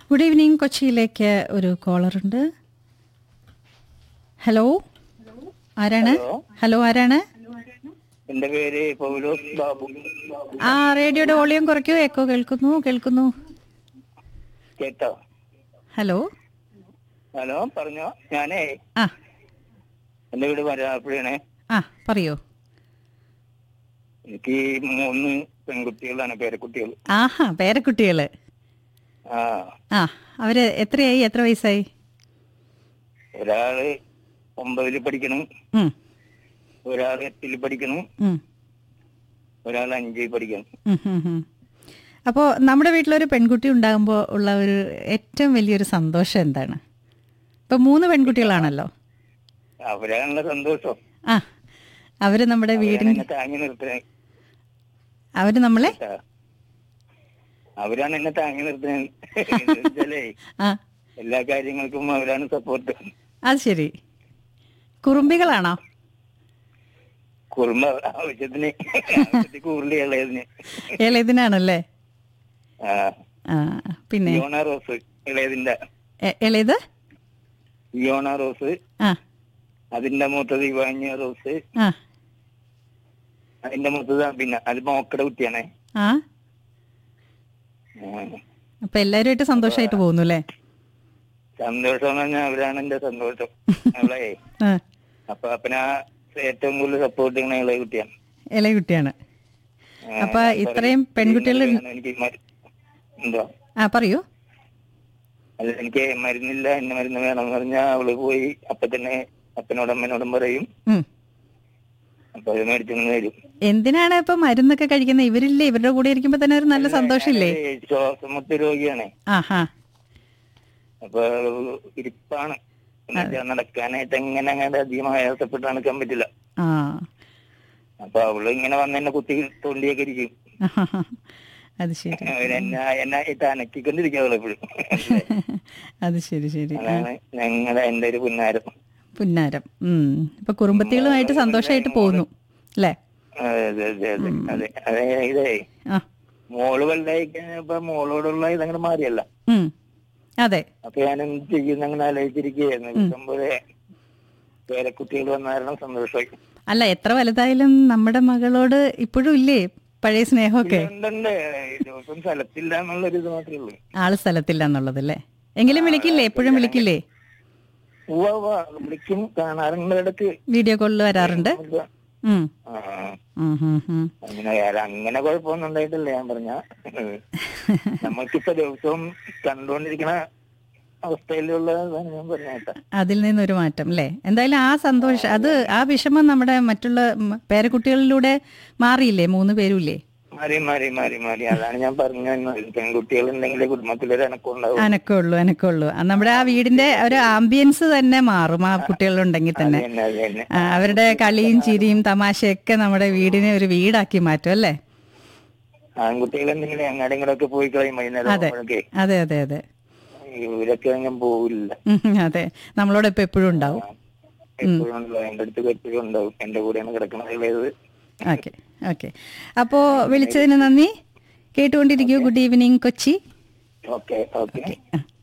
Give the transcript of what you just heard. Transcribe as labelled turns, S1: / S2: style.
S1: Good evening കൊച്ചിയിലേക്ക് ഒരു കോളറുണ്ട് hello ആരാണ് ഹലോ ആരാണ്
S2: എന്റെ പേര് പൗലോസ് ബാബു
S1: ആ റേഡിയോയുടെ വോളിയം കുറയ്ക്കൂ എക്കോ കേൾക്കുന്നു കേൾക്കുന്നു
S2: കേട്ടോ
S1: ഹലോ
S2: ഹലോ പറഞ്ഞോ ഞാനേ
S1: ആ
S2: എന്റെ വീട് വരാപ്പുഴയാണ്
S1: ആ പറയൂ
S2: എനിക്ക് മൂന്ന് പെൺകുട്ടികളാണ് പേരക്കുട്ടികൾ
S1: ആഹാ പേരക്കുട്ടികൾ
S2: ആ
S1: ആ അവര് എത്രയായി എത്ര വയസ്സായി
S2: ഒരാള് ഒമ്പതിൽ പഠിക്കണം
S1: ഉം,
S2: ഒരാൾ എട്ടിൽ പഠിക്കണം
S1: ഉം,
S2: ഒരാൾ അഞ്ചിൽ പഠിക്കണം
S1: ഉം, ഉം, ഉം. അപ്പോൾ നമ്മുടെ വീട്ടിലൊരു പെൺകുട്ടി ഉണ്ടാകുമ്പോൾ ഉള്ള ഒരു ഏറ്റവും വലിയൊരു സന്തോഷം എന്താണ് ഇപ്പം മൂന്ന് പെൺകുട്ടികളാണല്ലോ
S2: അവരാണുള്ള സന്തോഷം
S1: ആ അവര് നമ്മുടെ
S2: അവരാണ്
S1: വീടിന്
S2: എന്നെ താങ്ങി നിർത്തുന്നത്
S1: അവര് നമ്മളെ
S2: കേട്ടാ. അവരാണ് എന്നെ താങ്ങി നിർത്തുന്നത്
S1: ആ
S2: എല്ലാ കാര്യങ്ങൾക്കും അവരാണ് സപ്പോർട്ട്
S1: അത് ശരി കുറുമ്പികളാണോ
S2: കുറുമ്പ ആവശ്യത്തിന് ആവശ്യത്തിൽ കൂടുതൽ ഇളയതിന്
S1: ഇളയതിനാണല്ലേ
S2: ആ
S1: ആ പിന്നെ
S2: ഇയോണ റോസ് ഇളയതിന്റെ
S1: എ- ഇളയത്
S2: ഇയോണ റോസ്
S1: ആ
S2: അതിന്റെ മൂത്തത് ഇവാഞ്ഞ റോസ്
S1: ആ
S2: അതിന്റെ മൂത്തത് പിന്നെ അത് മോക്കടെ കുട്ടിയാണേ
S1: ആ
S2: ഉം.
S1: അപ്പൊ എല്ലാവരുമായിട്ട് സന്തോഷമായിട്ട് പോകുന്നു അല്ലേ
S2: സന്തോഷം എന്ന് പറഞ്ഞാൽ അവരാണ് എന്റെ സന്തോഷം അവളെ
S1: ആ
S2: അപ്പൊ അപ്പന ഏറ്റവും കൂടുതൽ സപ്പോർട്ട് ചെയ്യണ ഇളയ കുട്ടിയാണ്
S1: ഇളയ കുട്ടിയാണ്
S2: ആ,
S1: അപ്പൊ
S2: ഞാൻ
S1: ഇത്രയും
S2: പറയും,
S1: പെൺകുട്ടികൾ
S2: വേണം എനിക്ക് മരു- എന്തോ
S1: ആ പറയൂ
S2: അല്ല എനിക്ക് മരുന്നില്ല എന്നെ മരുന്ന് വേണം എന്ന് പറഞ്ഞാൽ അവള് പോയി അപ്പൊ തന്നെ അപ്പനോടും അമ്മനോടും പറയും
S1: ഉം.
S2: അപ്പൊ അത് മേടിച്ചു വരും
S1: എന്തിനാണ് ഇപ്പൊ മരുന്നൊക്കെ കഴിക്കുന്നത് ഇവരില്ലേ ഇവരുടെ കൂടെ ഇരിക്കുമ്പോ തന്നെ ഒരു നല്ല സന്തോഷമില്ലേ
S2: ഞാനൊരു ശ്വാസമുട്ട് രോഗിയാണ്
S1: ആഹാ
S2: അപ്പൊ ഇരിപ്പാണ് എന്നുവെച്ചാ നടക്കാനായിട്ട് എങ്ങനെ അങ്ങനെ അധികം ആയാസപ്പെട്ട് നടക്കാൻ പറ്റില്ല
S1: ആ
S2: അപ്പൊ അവള് ഇങ്ങനെ വന്ന് എന്നെ കുത്തി തോണ്ടിയൊക്കെ ഇരിക്കും
S1: ആഹാ. അത് ശരി
S2: എന്നെ എന്നെ ഇട്ട് അനക്കിക്കൊണ്ടിരിക്കും അവളെപ്പോഴും
S1: അത് ശരി ശരി
S2: അതാണ് ഞങ്ങളുടെ എന്റെ ഒരു പുന്നാരം
S1: പുന്നാരം ഉം ഇപ്പൊ കുടുംബത്തികളുമായിട്ട് സന്തോഷമായിട്ട് പോകുന്നു അല്ലേ
S2: അതെ അതെ അതെ അതെ അതെ അതെ ഇതേ
S1: ആ
S2: മോള് വലുതായി കഴിഞ്ഞപ്പോ മോളോടുള്ള ഇതങ്ങനെ മാറിയല്ല
S1: ഉം അതെ
S2: അപ്പൊ ഞാൻ എന്ത് ചെയ്യുന്ന അങ്ങനെ ആലോചിച്ചിരിക്കുകയായിരുന്നു ഇഷ്ടംപോലെ പേരക്കുട്ടികൾ വന്ന കാരണം സന്തോഷമായി
S1: അല്ല എത്ര വലുതായാലും നമ്മുടെ മകളോട് ഇപ്പോഴും ഇല്ലേ പഴയ സ്നേഹമൊക്കെ
S2: ഉണ്ടുണ്ട് ദിവസം സ്ഥലത്തില്ല എന്നുള്ളൊരു ഇത് മാത്രമേ ഉള്ളൂ
S1: ആള് സ്ഥലത്തില്ല എന്നുള്ളത് അല്ലേ എങ്കിലും വിളിക്കില്ലേ എപ്പോഴും വിളിക്കില്ലേ
S2: ഉവ്വ ഉവ്വ വിളിക്കും കാണാറുണ്ട് ഇടക്ക്
S1: വീഡിയോ കോളിൽ വരാറുണ്ട് ഉം.
S2: ആ,
S1: ഉം, ഉം, ഉം.
S2: അങ്ങനെ വേറെ അങ്ങനെ കുഴപ്പമൊന്നും ഉണ്ടായിട്ടില്ല ഞാൻ പറഞ്ഞ നമ്മൾക്കിപ്പോ ദിവസവും കണ്ടുകൊണ്ടിരിക്കുന്ന അവസ്ഥയിലുള്ളതാണ് ഞാൻ പറഞ്ഞ കേട്ടാ
S1: അതിൽ നിന്നൊരു മാറ്റം അല്ലേ എന്തായാലും ആ സന്തോഷം അത് ആ വിഷമം നമ്മുടെ മറ്റുള്ള ഉം, പേരക്കുട്ടികളിലൂടെ മാറിയില്ലേ മൂന്ന് പേരും ഇല്ലേ
S2: മാറി മാറി മാറി മാറി അതാണ് ഞാൻ പറഞ്ഞു വന്നത്. പെൺകുട്ടികൾ ഉണ്ടെങ്കിൽ കുടുംബത്തിലൊരു അനക്കം ഉണ്ടാവും
S1: അനക്കമുള്ളൂ അനക്കമുള്ളൂ ആ, നമ്മുടെ ആ വീടിന്റെ ഒരു ആംബിയൻസ് തന്നെ മാറും ആ കുട്ടികളുണ്ടെങ്കിൽ തന്നെ
S2: അത് തന്നെ അത് തന്നെ
S1: ആ, അവരുടെ കളിയും ചിരിയും തമാശയൊക്കെ നമ്മുടെ വീടിനെ ഒരു വീടാക്കി മാറ്റും അല്ലേ
S2: ആൺകുട്ടികൾ എന്തെങ്കിലും അങ്ങാടും ഇങ്ങോട്ടൊക്കെ പോയി കഴിയും വൈകുന്നേരം ആകുമ്പോഴൊക്കെ
S1: അതെ അതെ അതെ
S2: ഇവരൊക്കെ ഞാൻ പോവില്ല
S1: ഉം, അതെ നമ്മളോടൊപ്പം എപ്പോഴും ഉണ്ടാവും
S2: എപ്പോഴും ഉണ്ടാവും എന്റെ അടുത്ത് എപ്പോഴും ഉണ്ടാവും എന്റെ കൂടെയാണ് കിടക്കണത്
S1: ഓക്കെ ഓക്കെ അപ്പോ വിളിച്ചതിന് നന്ദി കേട്ടുകൊണ്ടിരിക്കൂ good evening Kochi
S2: okay okay
S1: ആ